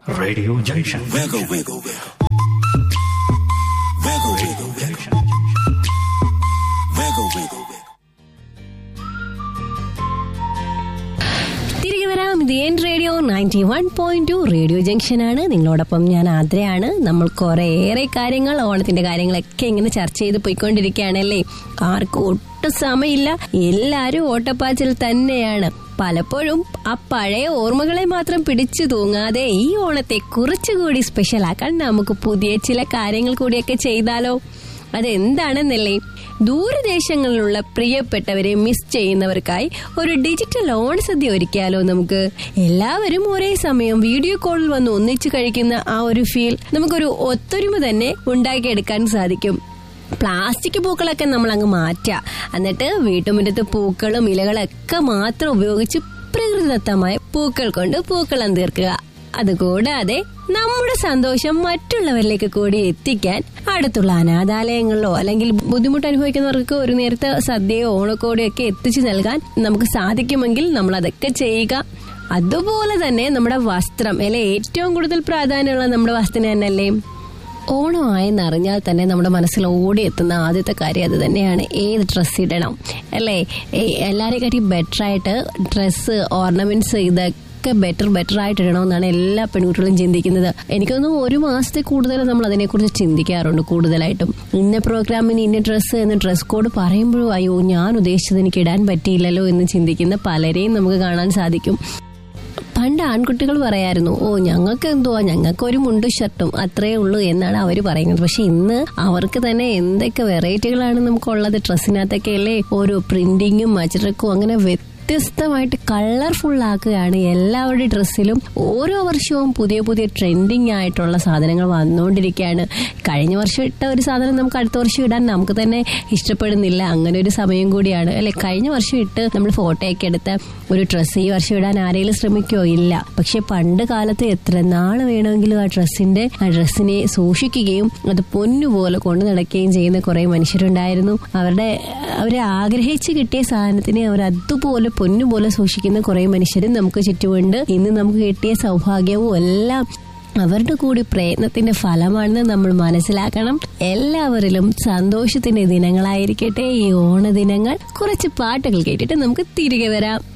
Radio Junction. Wiggle, wiggle, wiggle. Wiggle, wiggle, wiggle. Wiggle, wiggle, wiggle. തിരികെ വരാം ഇത് എൻ radio ninety one point two radio junction ആണ് നിങ്ങളോടൊപ്പം ഞാൻ ആദ്രയാണ് നമ്മൾ കുറേയേറെ കാര്യങ്ങൾ ഓണത്തിന്റെ കാര്യങ്ങളൊക്കെ ഇങ്ങനെ ചർച്ച ചെയ്ത് പോയിക്കൊണ്ടിരിക്കുകയാണല്ലേ ആർക്കും ഒട്ടും സമയമില്ല എല്ലാരും ഓട്ടപ്പാച്ചിൽ തന്നെയാണ് പലപ്പോഴും ആ പഴയ ഓർമ്മകളെ മാത്രം പിടിച്ചു തൂങ്ങാതെ ഈ ഓണത്തെ കുറച്ചുകൂടി സ്പെഷ്യലാക്കാൻ നമുക്ക് പുതിയ ചില കാര്യങ്ങൾ കൂടിയൊക്കെ ചെയ്താലോ അതെന്താണെന്നല്ലേ ദൂരദേശങ്ങളിലുള്ള പ്രിയപ്പെട്ടവരെ മിസ് ചെയ്യുന്നവർക്കായി ഒരു ഡിജിറ്റൽ ഓണസദ്യ ഒരുക്കിയാലോ നമുക്ക് എല്ലാവരും ഒരേ സമയം വീഡിയോ കോളിൽ വന്ന് ഒന്നിച്ചു കഴിക്കുന്ന ആ ഒരു ഫീൽ നമുക്കൊരു ഒത്തൊരുമ തന്നെ ഉണ്ടാക്കിയെടുക്കാൻ സാധിക്കും പ്ലാസ്റ്റിക് പൂക്കളൊക്കെ നമ്മൾ അങ്ങ് മാറ്റുക എന്നിട്ട് വീട്ടുമുറ്റത്ത് പൂക്കളും ഇലകളൊക്കെ മാത്രം ഉപയോഗിച്ച് പ്രകൃതിദത്തമായ പൂക്കൾ കൊണ്ട് പൂക്കളം തീർക്കുക അതുകൂടാതെ നമ്മുടെ സന്തോഷം മറ്റുള്ളവരിലേക്ക് കൂടി എത്തിക്കാൻ അടുത്തുള്ള അനാഥാലയങ്ങളിലോ അല്ലെങ്കിൽ ബുദ്ധിമുട്ട് അനുഭവിക്കുന്നവർക്ക് ഒരു നേരത്തെ സദ്യയോ ഓണക്കോടിയോ ഒക്കെ എത്തിച്ചു നൽകാൻ നമുക്ക് സാധിക്കുമെങ്കിൽ നമ്മൾ അതൊക്കെ ചെയ്യുക അതുപോലെ തന്നെ നമ്മുടെ വസ്ത്രം അല്ലെ ഏറ്റവും കൂടുതൽ പ്രാധാന്യമുള്ള നമ്മുടെ വസ്ത്രം തന്നെയല്ലേ ഓണമായെന്നറിഞ്ഞാൽ തന്നെ നമ്മുടെ മനസ്സിൽ ഓടിയെത്തുന്ന ആദ്യത്തെ കാര്യം അത് തന്നെയാണ് ഏത് ഡ്രസ്സ് ഇടണം അല്ലേ എല്ലാവരെയും കാട്ടി ബെറ്റർ ആയിട്ട് ഡ്രസ്സ് ഓർണമെന്റ്സ് ഇതൊക്കെ ബെറ്റർ ബെറ്റർ ആയിട്ട് ഇടണമെന്നാണ് എല്ലാ പെൺകുട്ടികളും ചിന്തിക്കുന്നത് എനിക്കൊന്നും ഒരു മാസത്തെ കൂടുതൽ നമ്മൾ അതിനെക്കുറിച്ച് ചിന്തിക്കാറുണ്ട് കൂടുതലായിട്ടും ഇന്ന പ്രോഗ്രാമിന് ഇന്ന ഡ്രസ്സ് എന്ന് ഡ്രസ് കോഡ് പറയുമ്പോഴും അയ്യോ ഞാൻ ഉദ്ദേശിച്ചത് എനിക്ക് ഇടാൻ പറ്റിയില്ലല്ലോ എന്ന് ചിന്തിക്കുന്ന പലരെയും നമുക്ക് കാണാൻ സാധിക്കും പണ്ട് ആൺകുട്ടികൾ പറയായിരുന്നു ഓ ഞങ്ങൾക്ക് എന്തുവാ ഞങ്ങൾക്ക് ഒരു മുണ്ടു ഷർട്ടും അത്രേ ഉള്ളൂ എന്നാണ് അവർ പറയുന്നത് പക്ഷെ ഇന്ന് അവർക്ക് തന്നെ എന്തൊക്കെ വെറൈറ്റികളാണ് നമുക്കുള്ളത് ഡ്രസ്സിനകത്തൊക്കെ അല്ലേ ഓരോ പ്രിന്റിങ്ങും അച്ചടക്കവും അങ്ങനെ വ്യത്യസ്തമായിട്ട് കളർഫുൾ ആക്കുകയാണ് എല്ലാവരുടെ ഡ്രസ്സിലും ഓരോ വർഷവും പുതിയ പുതിയ ട്രെൻഡിങ് ആയിട്ടുള്ള സാധനങ്ങൾ വന്നുകൊണ്ടിരിക്കുകയാണ് കഴിഞ്ഞ വർഷം ഇട്ട ഒരു സാധനം നമുക്ക് അടുത്ത വർഷം ഇടാൻ നമുക്ക് തന്നെ ഇഷ്ടപ്പെടുന്നില്ല അങ്ങനെ ഒരു സമയം കൂടിയാണ് അല്ലെ കഴിഞ്ഞ വർഷം ഇട്ട് നമ്മൾ ഫോട്ടോയൊക്കെ എടുത്ത് ഒരു ഡ്രസ്സ് ഈ വർഷം ഇടാൻ ആരെങ്കിലും ശ്രമിക്കുകയോ ഇല്ല പക്ഷെ പണ്ട് കാലത്ത് എത്ര നാള് വേണമെങ്കിലും ആ ഡ്രസ്സിന്റെ ആ ഡ്രസ്സിനെ സൂക്ഷിക്കുകയും അത് പൊന്നുപോലെ കൊണ്ടു നടക്കുകയും ചെയ്യുന്ന കുറെ മനുഷ്യരുണ്ടായിരുന്നു അവരുടെ അവരെ ആഗ്രഹിച്ച് കിട്ടിയ സാധനത്തിനെ അവർ അതുപോലെ പൊന്നുപോലെ സൂക്ഷിക്കുന്ന കുറെ മനുഷ്യരും നമുക്ക് ചുറ്റുമുണ്ട് ഇന്ന് നമുക്ക് കിട്ടിയ സൗഭാഗ്യവും എല്ലാം അവരുടെ കൂടി പ്രയത്നത്തിന്റെ ഫലമാണെന്ന് നമ്മൾ മനസ്സിലാക്കണം എല്ലാവരിലും സന്തോഷത്തിന്റെ ദിനങ്ങളായിരിക്കട്ടെ ഈ ഓണദിനങ്ങൾ കുറച്ച് പാട്ടുകൾ കേട്ടിട്ട് നമുക്ക് തിരികെ വരാം